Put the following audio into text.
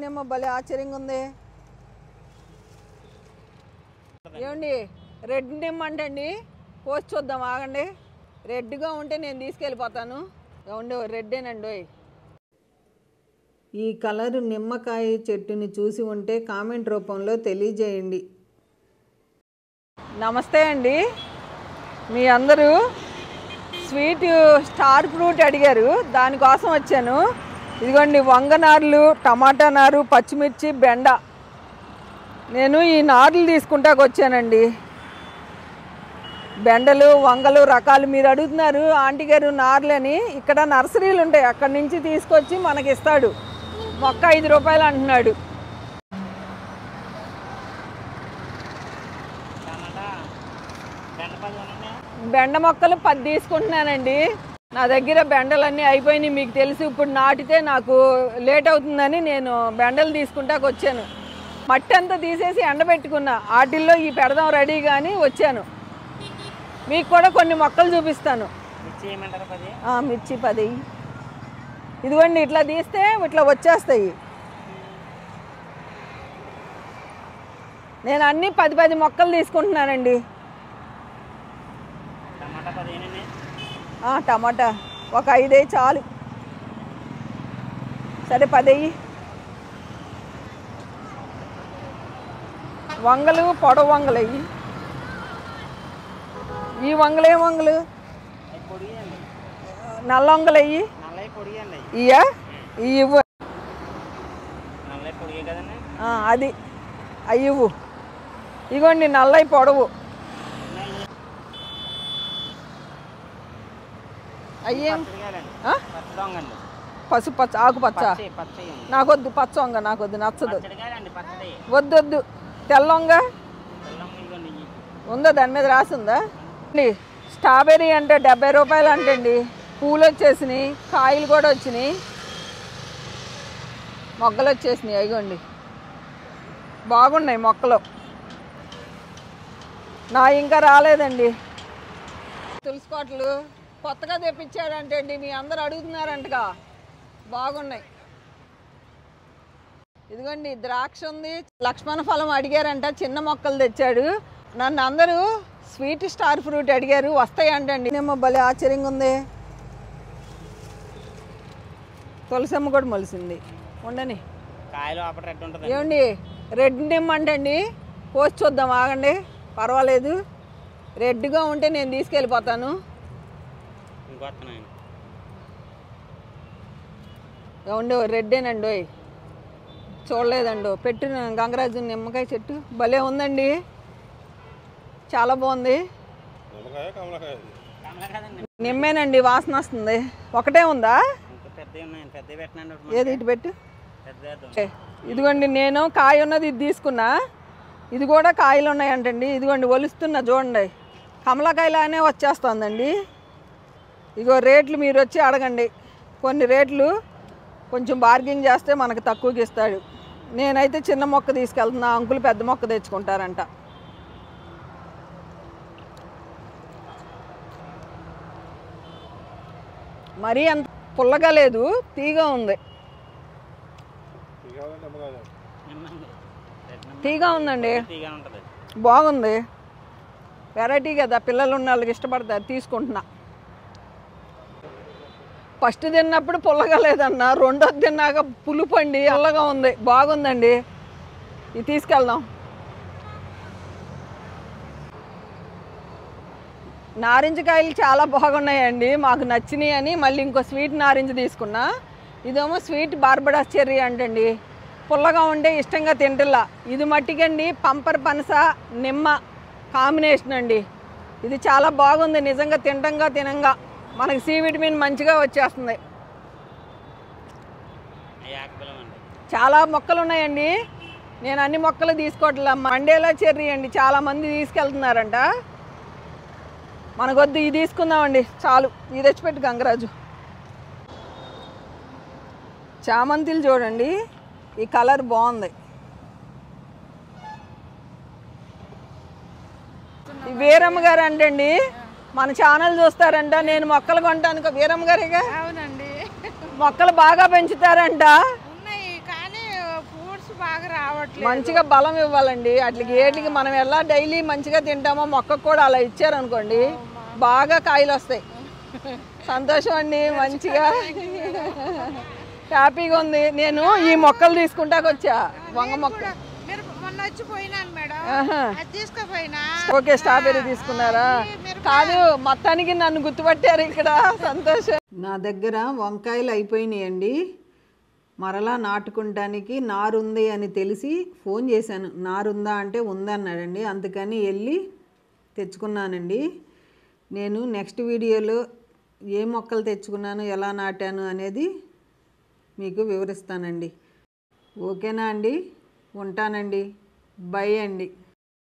ఏమో భలే ఆశ్చర్యంగా ఉంది ఏమండి రెడ్ నిమ్మంటండి పోస్ట్ చూద్దాం ఆగండి రెడ్గా ఉంటే నేను తీసుకెళ్ళిపోతాను ఏమండి రెడ్డేనండి ఓయ్ ఈ కలరు నిమ్మకాయ చెట్టుని చూసి ఉంటే కామెంట్ రూపంలో తెలియజేయండి నమస్తే అండి మీ అందరూ స్వీట్ స్టార్ ఫ్రూట్ అడిగారు దానికోసం వచ్చాను ఇదిగోండి వంగనార్లు టమాటా నారు పచ్చిమిర్చి బెండ నేను ఈ నార్లు తీసుకుంటాకు వచ్చానండి బెండలు వంగలు రకాలు మీరు అడుగుతున్నారు ఆంటీ గారు నార్లని ఇక్కడ నర్సరీలు ఉంటాయి అక్కడి నుంచి తీసుకొచ్చి మనకి ఇస్తాడు మొక్క ఐదు రూపాయలు అంటున్నాడు టమాటా బెండపల్లి ఉన్నాయి బెండ మొక్కలు పది తీసుకుంటున్నానండి నా దగ్గర బెండలన్నీ అయిపోయినాయి మీకు తెలుసు ఇప్పుడు నాటితే నాకు లేట్ అవుతుందని నేను బెండలు తీసుకుంటాకు వచ్చాను మట్టి అంతా తీసేసి ఎండబెట్టుకున్నా వాటిల్లో ఈ పెడదాం రెడీ కానీ వచ్చాను మీకు కూడా కొన్ని మొక్కలు చూపిస్తాను మిర్చి ఏమంటారు పది ఆ, మిర్చి పది ఇదిగోండి ఇట్లా తీస్తే ఇట్లా వచ్చేస్తాయి నేను అన్నీ పది పది మొక్కలు తీసుకుంటున్నానండి టమాటా పదిహేను ఉన్నాయి ఆ, టమాటా ఒక ఐదే చాలు సరే పదయ్యి వంగలు పొడవు వంగలు అయ్యి ఈ వంగలు ఏ వంగలు అవి పొడియండి నల్ల వంగలు అయ్యి నల్లవి పొడియండి అవి ఇయ్యా ఇవి ఇవ్వు నల్లవి పొడిగే కదండి ఆ, అది అవి ఇవ్వు ఇగోండి నల్లయి పొడవు అయ్యేం పచ్చడిగాలండి ఆ? పచ్చదొంగండి పసుపు పచ్చ ఆకు పచ్చ పచ్చి పచ్చయి నాకొద్దు పచ్చ వంగ నాకొద్దు నచ్చదు పచ్చడిగాలండి పచ్చడి వద్దు వద్దు తెల్ల వంగ బెల్లం ఇదిగోండి ఇవి. ఉందా దాని మీద రాసిందా అండి, స్ట్రాబెర్రీ అంటే డెబ్బై రూపాయలు అంటండి పూలు వచ్చేసినాయి కాయలు కూడా వచ్చినాయి మొగ్గలు వచ్చేసినాయి అయ్యండి బాగున్నాయి మొక్కలు నా ఇంకా రాలేదండి తులసికోటలు కొత్తగా తెప్పించాడంటే అండి మీ అందరు అడుగుతున్నారంటగా బాగున్నాయి ఇదిగోండి ద్రాక్ష ఉంది లక్ష్మణ ఫలం అడిగారంట చిన్న మొక్కలు తెచ్చాడు నన్ను అందరూ స్వీట్ స్టార్ ఫ్రూట్ అడిగారు వస్తాయి అంటండి నేమో భలే ఆశ్చర్యంగా ఉంది తులసమ్మ కూడా మొలిసింది ఉండని కాయలు అప్పుడు రెడ్ ఉంటుంది ఏమండి రెడ్ నిమ్మంటండి పోస్ట్ చూద్దాం ఆగండి పర్వాలేదు రెడ్గా ఉంటే నేను తీసుకెళ్ళిపోతాను ఇంకొస్తున్నాయండి ఏమండి రెడ్డేనండి ఓయ్ చూడలేదండి పెట్టిన గంగరాజు నిమ్మకాయ చెట్టు భలే ఉందండి చాలా బాగుంది కమలా కదండి నిమ్మేనండి వాసన వస్తుంది ఒకటే ఉందా ఇంకా పెద్దవి ఉన్నాయండి పెద్దవి పెట్టినండి ఏది ఇటు పెట్టు పెద్ద ఓకే. ఇదిగోండి నేను కాయ ఉన్నది ఇది తీసుకున్నా ఇది కూడా కాయలు ఉన్నాయంటండి ఇదిగోండి ఒలుస్తున్నా చూడండి కమలకాయలానే వచ్చేస్తుందండి ఇగో రేట్లు మీరు వచ్చి అడగండి కొన్ని రేట్లు కొంచెం బార్గింగ్ చేస్తే మనకు తక్కువకి ఇస్తాడు నేనైతే చిన్న మొక్క తీసుకెళ్తున్నా అంకులు పెద్ద మొక్క తెచ్చుకుంటారంట మరీ అంత పుల్లగా లేదు తీగా ఉంది నిమ్మండి రెడ్ నిమ్మ తీగా ఉందండి తీగా ఉంటుంది బాగుంది వెరైటీ కదా పిల్లలు ఉన్న వాళ్ళకి ఇష్టపడతారు తీసుకుంటున్నా ఫస్ట్ తిన్నప్పుడు పుల్లగా లేదన్న రెండోది తిన్నాక పులుపండి పుల్లగా ఉంది బాగుందండి ఇది తీసుకెళ్దాం నారింజ కాయలు చాలా బాగున్నాయండి మాకు నచ్చినాయి అని మళ్ళీ ఇంకో స్వీట్ నారింజ తీసుకున్నా ఇదేమో స్వీట్ బార్బడాస్ చెర్రీ అంటండి పుల్లగా ఉంటే ఇష్టంగా తింటలా ఇది మట్టికండి పంపర్ పనస నిమ్మ కాంబినేషన్ అండి ఇది చాలా బాగుంది నిజంగా తింటంగా తినంగా మనకి సి విటమిన్ మంచిగా వచ్చేస్తుంది అవి ఆకుబలం అండి చాలా మొక్కలు ఉన్నాయండి నేను అన్ని మొక్కలు తీసుకోవట్లే మండేలా చెర్రీ అండి చాలా మంది తీసుకెళ్తున్నారంట మనకొద్దు ఇది తీసుకుందామండి చాలు ఇది తెచ్చిపెట్టు గంగరాజు చామంతిలు చూడండి ఈ కలర్ బాగుంది ఈ వీరమ్మ గారు అంటండి మన ఛానల్ చూస్తారంట నేను మొక్కలు కొంటాను వీరమ్మ గారిగా అవునండి మొక్కలు బాగా పెంచుతారంట ఉన్నాయి కానీ ఫ్రూట్స్ బాగా రావట్లేదు మంచిగా బలం ఇవ్వాలండి వాటికి ఏటికి మనం ఎలా డైలీ మంచిగా తింటామో మొక్కకు కూడా అలా ఇచ్చారనుకోండి బాగా కాయలు వస్తాయి సంతోషం అండి మంచిగా హ్యాపీగా ఉంది నేను ఈ మొక్కలు తీసుకుంటాకు వచ్చా వంగ మొక్క మీరు మొన్న వచ్చి పోయినాను మేడం ఆహా. అది తీసుకుపోయినా ఓకే స్ట్రాబెర్రీ తీసుకున్నారా కాదు మొత్తానికి నన్ను గుర్తుపట్టారు ఇక్కడ సంతోషం నా దగ్గర వంకాయలు అయిపోయినాయండి మరలా నాటుకుంటానికి నారుంది అని తెలిసి ఫోన్ చేశాను నారుందా అంటే ఉందన్నాడండి అందుకని వెళ్ళి తెచ్చుకున్నానండి నేను నెక్స్ట్ వీడియోలో ఏ మొక్కలు తెచ్చుకున్నాను ఎలా నాటాను అనేది మీకు వివరిస్తానండి ఓకేనా అండి ఉంటానండి బై అండి